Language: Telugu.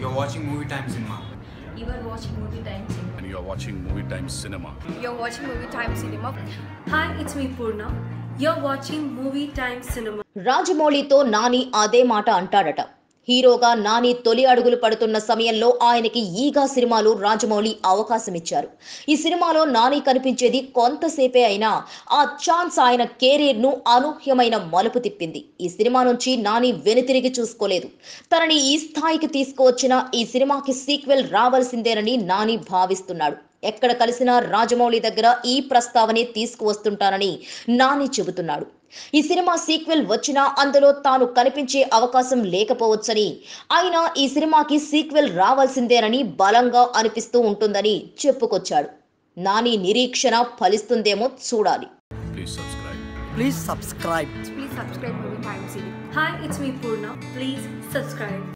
You're watching Movie Time Cinema. You are watching Movie Time Cinema. and you are watching Movie Time Cinema. You're watching Movie Time Cinema. Hi, it's me Purna. You're watching Movie Time Cinema. రాజమౌళితో Nani అదే మాట అంటాడట హీరోగా నాని తొలి అడుగులు పడుతున్న సమయంలో ఆయనకి ఈగా సినిమాలో రాజమౌళి అవకాశం ఇచ్చారు ఈ సినిమాలో నాని కనిపించేది కొంతసేపే అయినా ఆ ఛాన్స్ ఆయన కెరీర్ ను అనూహ్యమైన మలుపు తిప్పింది ఈ సినిమా నుంచి నాని వెనుతిరిగి చూసుకోలేదు తనని ఈ స్థాయికి తీసుకువచ్చిన ఈ సినిమాకి సీక్వెల్ రావాల్సిందేనని నాని భావిస్తున్నాడు ఎక్కడ కలిసినా రాజమౌళి దగ్గర ఈ ప్రస్తావనే తీసుకువస్తుంటానని నాని చెబుతున్నాడు ఈ సినిమా సీక్వెల్ వచ్చినా అందులో తాను కనిపించే అవకాశం లేకపోవచ్చని అయినా ఈ సినిమాకి సీక్వెల్ రావాల్సిందేనని బలంగా అనిపిస్తూ ఉంటుందని చెప్పుకొచ్చాడు నాని నిరీక్షణ ఫలిస్తుందేమో చూడాలి Please subscribe. Please subscribe. Please subscribe Movie Time Cinema. Hi, it's me Purna. Please subscribe.